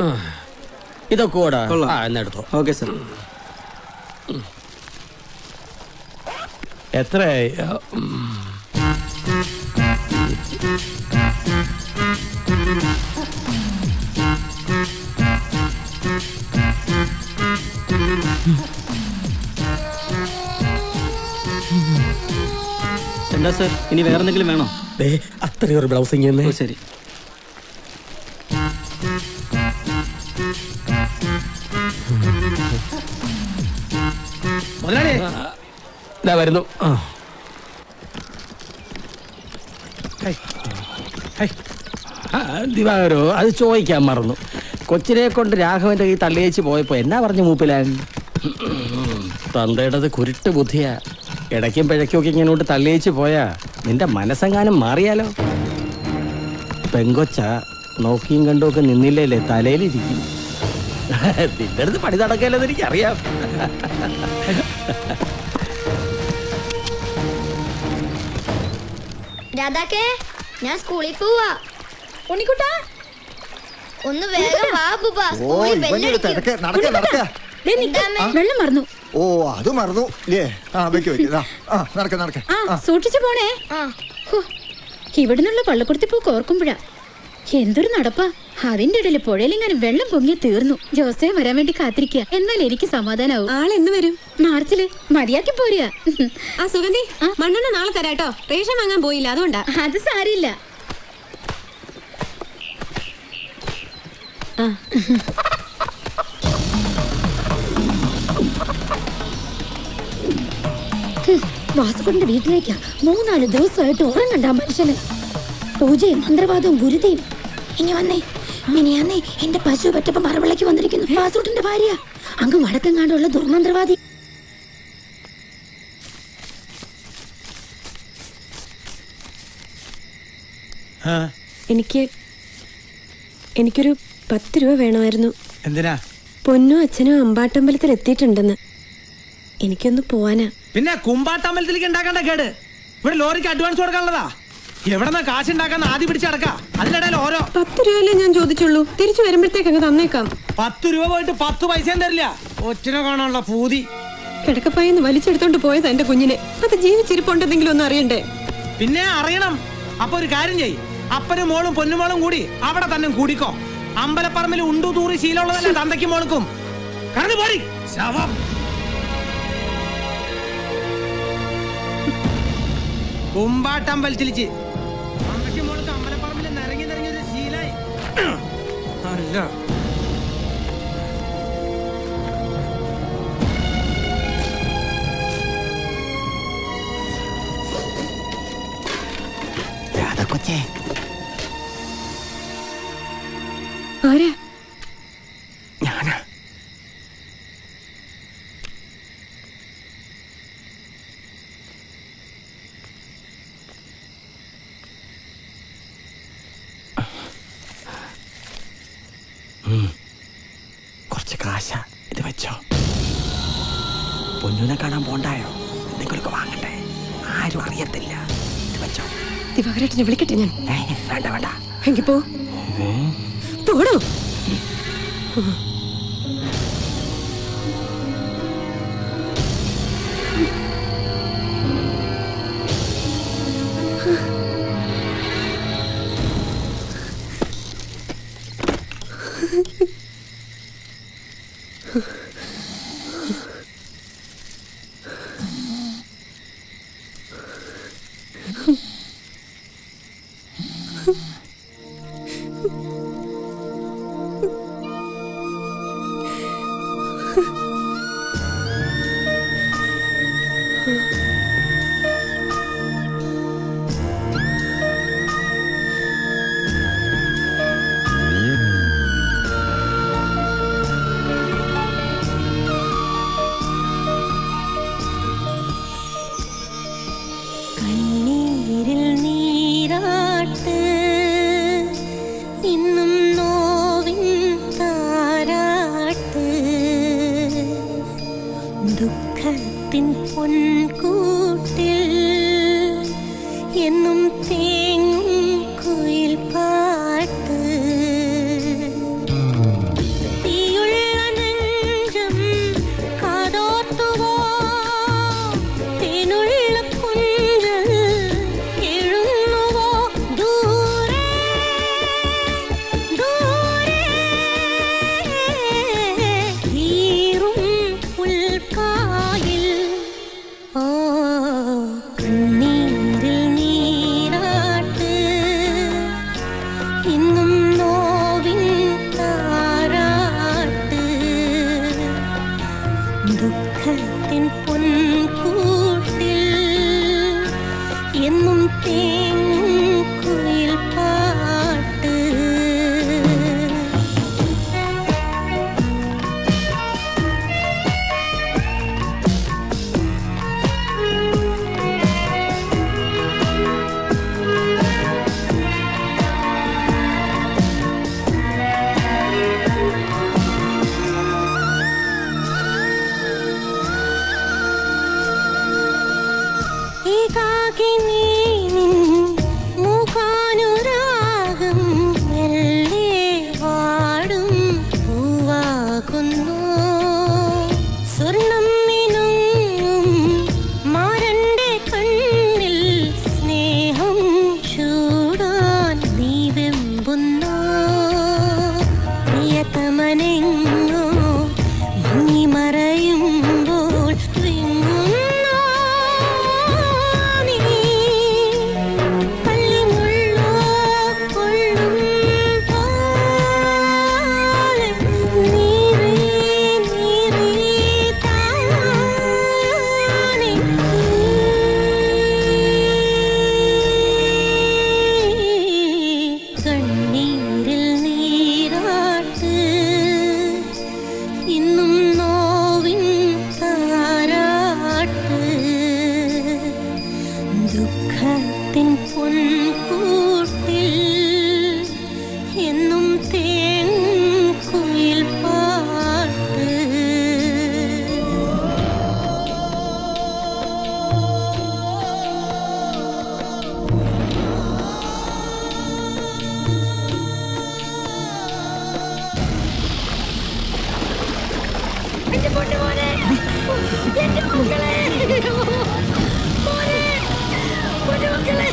ഇതൊക്കെ കൂടാ കൊള്ളാം. ആ എന്നെടുത്തോ ഓക്കെ സാർ എത്രയായി എന്താ സാർ ഇനി വേറെ എന്തെങ്കിലും വേണോ ദേ അത്രയും ഒരു ബ്ലൗസിങ് ഓ ശരി മുതലാളി ഇതാ വരുന്നു ആ. ഹൈ. ഹൈ. ആ, ദിവാകരോ അത് ചോദിക്കാൻ മറന്നു കൊച്ചിനെ കൊണ്ട് രാഘവന്റെ കൈ തള്ളിയേച്ച് പോയപ്പോ എന്നാ പറഞ്ഞു മൂപ്പിലാൻ തന്തയുടേത് കുരുട്ട് ബുദ്ധിയാ ഇടയ്ക്കും പിഴയ്ക്കും ഒക്കെ ഇങ്ങനോട്ട് തള്ളിയേച്ച് പോയാ നിന്റെ മനസ്സെങ്ങാനും മാറിയാലോ പെങ്കൊച്ച നോക്കിയും കണ്ടും ഒക്കെ നിന്നില്ലേ തലയിലിരിക്കും നിന്റെ അടുത്ത് പണി നടക്കല്ലെന്ന് എനിക്കറിയാം രാധാക്കേ ഞാൻ സ്കൂളിൽ പോവാ ഉണ്ണിക്കുട്ടാ ഒന്ന് വേഗം വാ ബുബ ഓ സ്കൂളിൽ ഇവന്റെ ബെല്ലടിക്കും. തിരക്ക് നടക്ക നടക്ക ദേ നിക്ക്. എന്താമ്മേ? വെള്ളം മറന്നു ഓ അത് മറന്നു ഇല്ലേ ആ വെക്ക് വെക്ക് ദാ, ആ നടക്ക നടക്ക ആ സൂക്ഷിച്ചു പോണേ ആ ഹോ, ഇവിടുന്നുള്ള പള്ളക്കുടത്തി പോക്ക് ഓർക്കുമ്പോഴാ എന്തൊരു നടപ്പാ അതിന്റെ ഇടയിൽ പുഴയിലെങ്ങാനും വെള്ളം പൊങ്ങി തീർന്നു ജോസേ വരാൻ വേണ്ടി കാത്തിരിക്കുക എന്നാൽ എനിക്ക് സമാധാനാവും ആളെന്ന് വരും മാർച്ചില് മതിയാക്കി പോരുക ആ സുഗന്ധി മണ്ണെണ്ണ നാളെ തരാട്ടോ റേഷൻ വാങ്ങാൻ പോയില്ല അതുകൊണ്ടാ അത് സാരില്ല ആ വാസുകൊണ്ട വീട്ടിലേക്കാ മൂന്നാല് ദിവസമായിട്ട് ഉറങ്ങണ്ട ആ മനുഷ്യന് പൂജയും മന്ത്രവാദവും ഗുരുതയും ഇനി വന്നേ മിനിയാന്നേ എന്റെ പശു പറ്റപ്പോ മറവിളക്ക് വന്നിരിക്കുന്നു വാസുട്ടിന്റെ ഭാര്യ അങ്ങ് വടക്കെങ്ങാണ്ടുള്ള ദുർമന്ത്രവാദി എനിക്ക് എനിക്കൊരു പത്ത് രൂപ വേണമായിരുന്നു എന്തിനാ പൊന്നും അച്ഛനും അമ്പാട്ടമ്പലത്തിൽ എത്തിയിട്ടുണ്ടെന്ന് എനിക്കൊന്ന് പോവാനാ പിന്നെ കുമ്പാട്ടമ്പലത്തിലേക്ക് ഉണ്ടാക്കേണ്ട കേട് ഇവിടെ ലോറിക്ക് അഡ്വാൻസ് കൊടുക്കാനുള്ളതാ എവിടെന്നാ കാശ് ഉണ്ടാക്കാൻ ആദ്യം പിടിച്ചടക്ക അതിനിടയിൽ ഓരോ പത്ത് രൂപയല്ലേ ഞാൻ ചോദിച്ചുള്ളൂ തിരിച്ചു വരുമ്പോഴത്തേക്ക് അങ്ങ് തന്നേക്കാം പത്ത് രൂപ പോയിട്ട് പത്ത് പൈസയും തരില്ല ഒറ്റിനെ കാണാനുള്ള പൂതി കിടക്കപ്പായെന്ന് വലിച്ചെടുത്തോണ്ട് പോയത് എന്റെ കുഞ്ഞിനെ അത് ജീവിച്ചിരിപ്പുണ്ടെന്നെങ്കിലും ഒന്ന് അറിയണ്ടേ പിന്നെ അറിയണം അപ്പൊ ഒരു കാര്യം ചെയ് അപ്പനും മോളും പൊന്നുമോളും കൂടി അവിടെ തന്നെ കൂടിക്കോ അമ്പലപ്പറമ്പിൽ ഉണ്ടു തൂറി ശീലമുള്ളതല്ലേ തന്തയ്ക്കും മോൾക്കും കടന്നു പോടി ശവം കുമ്പാട്ടമ്പലത്തിലിച്ച് തന്തയ്ക്കും മോൾക്ക് അമ്പലപ്പറമ്പിൽ നിറങ്ങി നിറങ്ങി ഒരു ശീലായി അല്ല കൊച്ചേ ആരാ ഞാനാ ഉം. കുറച്ച് കാശ ഇത് വെച്ചോ പൊന്നുനെ കാണാൻ പോണ്ടായോ എന്തെങ്കിലുമൊക്കെ വാങ്ങണ്ടേ ആരും അറിയത്തില്ല ഇത് വെച്ചോ ദിവാകരേട്ടനെ വിളിക്കട്ടെ ഞാൻ ഏ, വേണ്ട വേണ്ട എങ്കി പോ പോടോ പൊന്നു മോനെ എന്റെ മക്കളെ മോനെ പൊന്നു മക്കളെ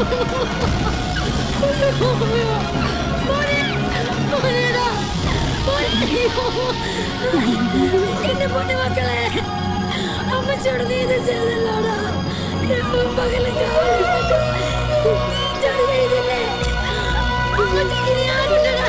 മോനെ മോനെടാ മോനെ എന്റെ പൊന്നു മക്കളെ അമ്മച്ചോട് നീ ഇത് ചെയ്തല്ലോടാ രാവും പകലും കാവലിരുന്നിട്ട് നീ ചതി ചെയ്തില്ലേ അമ്മച്ചിക്ക് ഇനി ആരുണ്ടടാ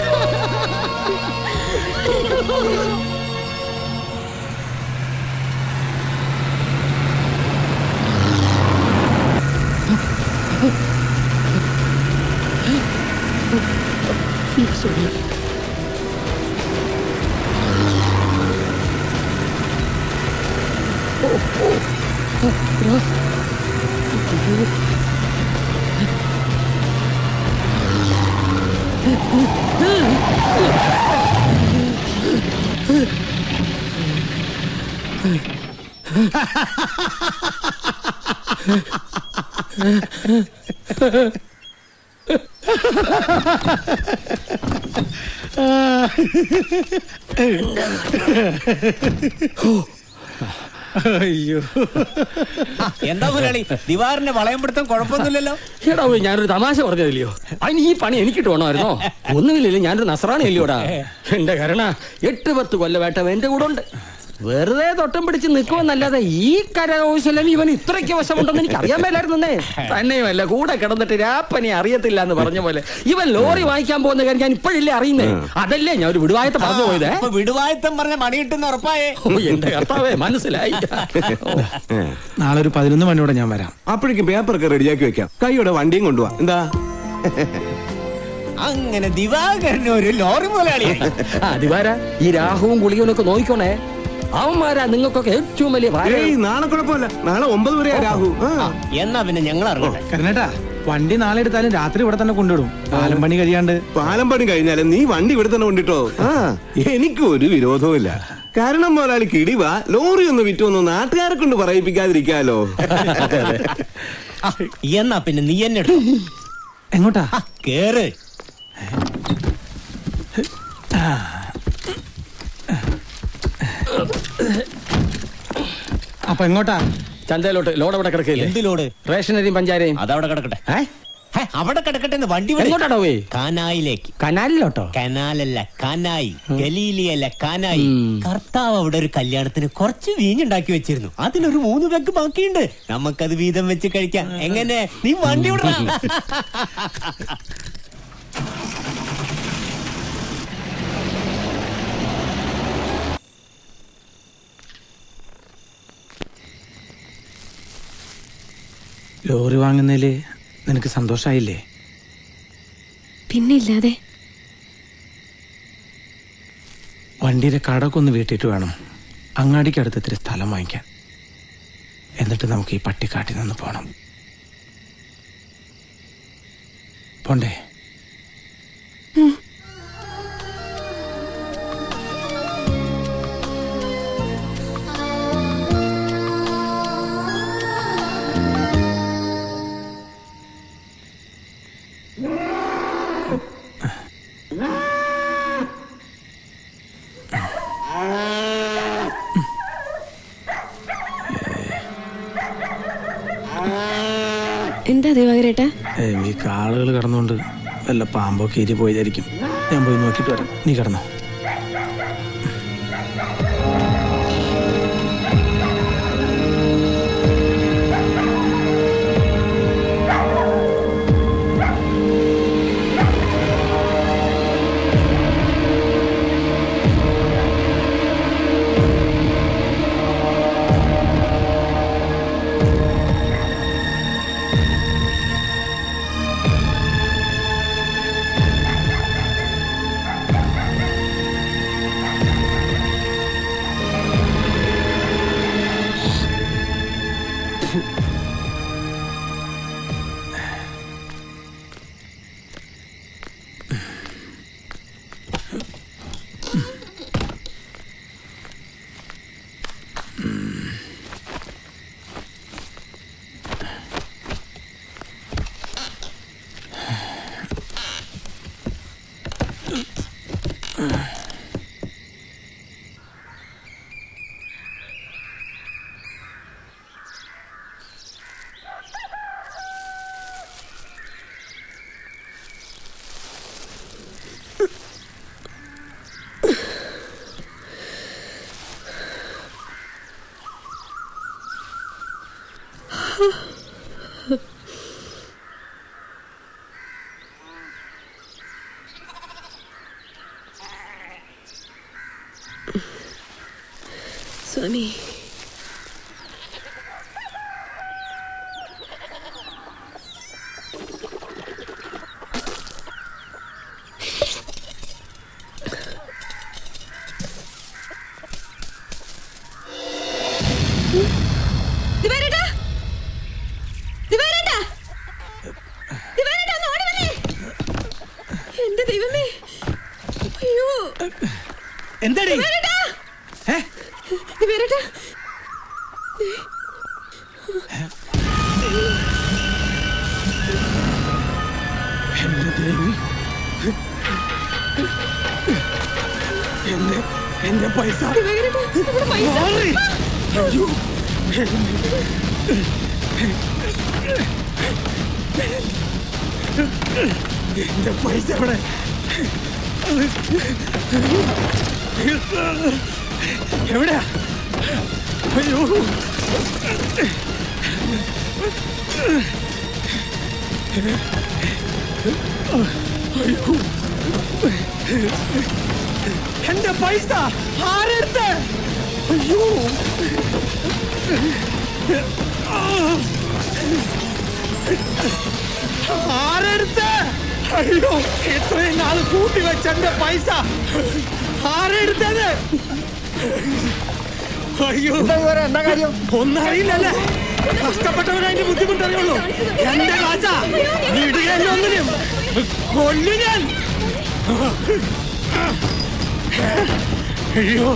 അയ്യോ എന്താ മുരളി ദിവാറിന്റെ വളയം പിടുത്തം കുഴപ്പമൊന്നുമില്ലല്ലോ എടാ പോയി ഞാനൊരു തമാശ പറഞ്ഞതില്ലയോ അതിന് ഈ പണി എനിക്കിട്ട് വേണമായിരുന്നോ ഒന്നുമില്ലല്ലോ ഞാനൊരു നസറാണി അല്ലയോടാ എന്റെ കരണ എട്ട് പത്ത് കൊല്ലമായിട്ട് എന്റെ കൂടെ ഉണ്ട് വെറുതെ തൊട്ടം പിടിച്ച് നിൽക്കുമെന്നല്ലാതെ ഈ കരകൗശലം ഇവൻ ഇത്രയ്ക്ക് വശമുണ്ടെന്ന് എനിക്ക് അറിയാൻ മേലായിരുന്നേ തന്നെയുമല്ല കൂടെ കിടന്നിട്ട് രാപ്പനി അറിയത്തില്ല എന്ന് പറഞ്ഞ പോലെ ഇവൻ ലോറി വാങ്ങിക്കാൻ പോകുന്ന കാര്യം ഞാൻ ഇപ്പോഴില്ലേ അറിയുന്നേ അതല്ലേ ഞാൻ ഒരു വിടുവായത്തെ പറഞ്ഞു പോയതേ ഇപ്പൊ വിടുവായത്തം പറഞ്ഞ മണി കിട്ടുന്ന ഉറപ്പായേ ഓ എന്റെ കർത്താവേ മനസ്സിലായി നാളെ ഒരു പതിനൊന്ന് മണിയോടെ ഞാൻ വരാം അപ്പോഴേക്കും പേപ്പറൊക്കെ റെഡിയാക്കി വെക്കാം കൈയോടെ വണ്ടിയും കൊണ്ടുപോവാ എന്താ അങ്ങനെ ദിവാകരന് ഒരു ലോറി മുതലാളിയായി അതിവാരാ ഈ രാഹുവും ഗുളികനൊക്കെ നോക്കിക്കോണേ അവന്മാരാ നിങ്ങൾക്കൊക്കെ ഏറ്റവും വലിയ ഭാരം ഏയ് നാളെ കുഴപ്പമില്ല നാളെ ഒമ്പത് വരെയാ രാഹു ആ. എന്നാ പിന്നെ ഞങ്ങൾ ഇറങ്ങട്ടെ കരുണേട്ടാ വണ്ടി നാളെ എടുത്താലും രാത്രി ഇവിടെ തന്നെ കൊണ്ടുവിടും പാലം പണി കഴിയാണ്ട് പാലം പണി കഴിഞ്ഞാലും നീ വണ്ടി ഇവിടെ തന്നെ കൊണ്ടിട്ടോ ആ എനിക്ക് ഒരു വിരോധവുമില്ല കാരണം മുതലാളി കിടിവാ ലോറി ഒന്ന് വിറ്റൊന്ന് നാട്ടുകാരെ കൊണ്ട് പറയിപ്പിക്കാതിരിക്കാലോ ആ, എന്നാ പിന്നെ നീ എന്നെ എടുത്തോ. എങ്ങോട്ടാ ആ, കേറ് അപ്പൊ എങ്ങോട്ടാ ചന്തയിലോട്ട് ലോഡ് അവിടെ കിടക്കില്ലേ എന്തിലോട് റേഷനരിയും പഞ്ചാരയും അതവിടെ കിടക്കട്ടെ ഏ? ഹേ, അവിടെ കിടക്കട്ടെ എന്ന് വണ്ടി വിട്. എങ്ങോട്ടാടാ പോയി കാനായിലേക്ക് കനാലിലോട്ടോ കനാലല്ല കാനായി ഗലീലിയല്ല കാനായി ഉം. കർത്താവ് അവിടെ ഒരു കല്യാണത്തിന് കുറച്ച് വീഞ്ഞുണ്ടാക്കി വെച്ചിരുന്നു അതിലൊരു മൂന്ന് പേക്ക് ബാക്കിയുണ്ട് നമുക്കത് വീതം വെച്ച് കഴിക്കാം എങ്ങനെ നീ വണ്ടി വിടറാ ലോറി വാങ്ങുന്നതില് നിനക്ക് സന്തോഷായില്ലേ പിന്നെ ഇല്ലാതെ വണ്ടിയുടെ കടമൊക്കെ ഒന്ന് വീട്ടിട്ട് വേണം അങ്ങാടിക്ക് അടുത്ത് ഇത്തിരി സ്ഥലം വാങ്ങിക്കാൻ എന്നിട്ട് നമുക്ക് ഈ പട്ടിക്കാട്ടിൽ നിന്ന് പോണം പോണ്ടേ എന്താ ദിവാകരേട്ടാ ഏയ്, ഈ കാളുകൾ കടന്നുകൊണ്ട് വല്ല പാമ്പോ കീരി പോയതായിരിക്കും ഞാൻ പോയി നോക്കിയിട്ട് വരാം നീ കിടന്നോ സ്വാമി ദിവാരേട്ടാ ദിവാരേട്ടാ ദിവാരേട്ടാ ഒന്ന് ഓടി വന്നേ എന്റെ ദൈവമേ അയ്യോ എന്താടി ദിവാരേട്ടാ ഏ? ദിവാരേട്ടാ എന്റെ ദേവി എന്റെ എന്റെ പൈസ ദിവാരേട്ടാ നമ്മുടെ പൈസ മാറി. അയ്യോ. എന്റെ പൈസ എവിടെ എവിടെയാ അയ്യോ അയ്യോ എന്റെ പൈസ ആരെടുത്ത് അയ്യോ ആരെടുത്ത് അയ്യോ ഇത്രയും നാൾ കൂട്ടി വെച്ച എന്റെ പൈസ ആരെടുത്തത് അയ്യോ എന്താ കാര്യം ഒന്നറിയില്ലല്ലേ കഷ്ടപ്പെട്ടവനതിന്റെ ബുദ്ധിമുട്ടറിയുള്ളൂ എന്റെ കാശ വിടുകയല്ല ഒന്നിനും കൊല്ലു ഞാൻ അയ്യോ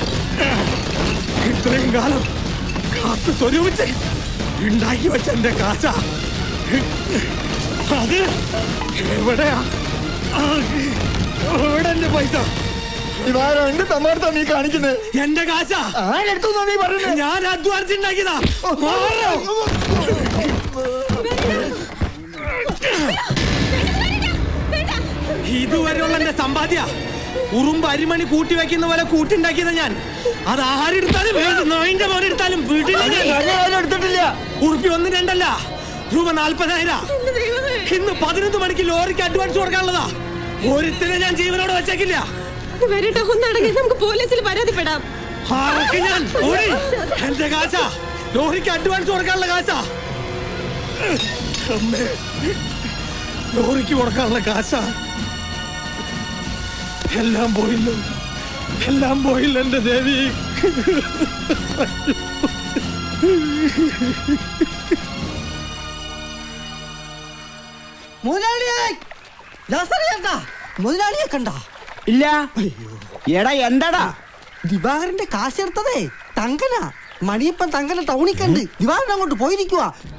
ഇത്രയും കാലം കാത്തു സ്വരൂപിച്ച് ഉണ്ടാക്കി വെച്ച എന്റെ കാശ അത് എവിടെയാ ആ, എവിടെ എന്റെ പൈസ ഇതാരോ എന്റെ തമ്മാർത്താ നീ കാണിക്കുന്നത് എന്റെ കാശ ആരെടുത്തു നീ പറയുന്നത് ഞാൻ അധ്വാനിച്ചുണ്ടാക്കിയതാ മാറോ. ഇതുവരെയുള്ള എന്റെ സമ്പാദ്യ ഉറുമ്പ് അരിമണി കൂട്ടി വെക്കുന്ന പോലെ കൂട്ടിണ്ടാക്കിയതാ ഞാൻ അത് ആരെടുത്താലും ഏത് നോയിന്റെ മോൻ എടുത്താലും വീട്ടിൽ എടുത്തിട്ടില്ല ഉറുപ്പി ഒന്നും രണ്ടല്ല രൂപ നാൽപ്പതിനായിരം എന്റെ ദൈവമേ ഇന്ന് പതിനൊന്ന് മണിക്ക് ലോറിക്ക് അഡ്വാൻസ് കൊടുക്കാനുള്ളതാ ഒരുത്തിനെ ഞാൻ ജീവനോട് വെച്ചേക്കില്ല ദിവാരേട്ടാ ഒന്നടങ്ങി നമുക്ക് പോലീസിൽ പരാതിപ്പെടാം ആരൊക്കെ ഞാൻ ഓടി എന്റെ കാശ ലോറിക്ക് അഡ്വാൻസ് കൊടുക്കാനുള്ള കാശ അമ്മേ ലോറിക്ക് കൊടുക്കാനുള്ള കാശ എല്ലാം പോയില്ലോ എല്ലാം പോയില്ല എന്റെ ദേവി മുതലാളിയെ ദാസറിയേട്ടാ മുതലാളിയെ കണ്ട ഇല്ല എടാ എന്താടാ ദിവാകരന്റെ കാശെടുത്തതേ തങ്കന മണിയപ്പൻ തങ്കന ടൗണിൽ കണ്ട് ദിവാകരൻ അങ്ങോട്ട് പോയിരിക്കുവാ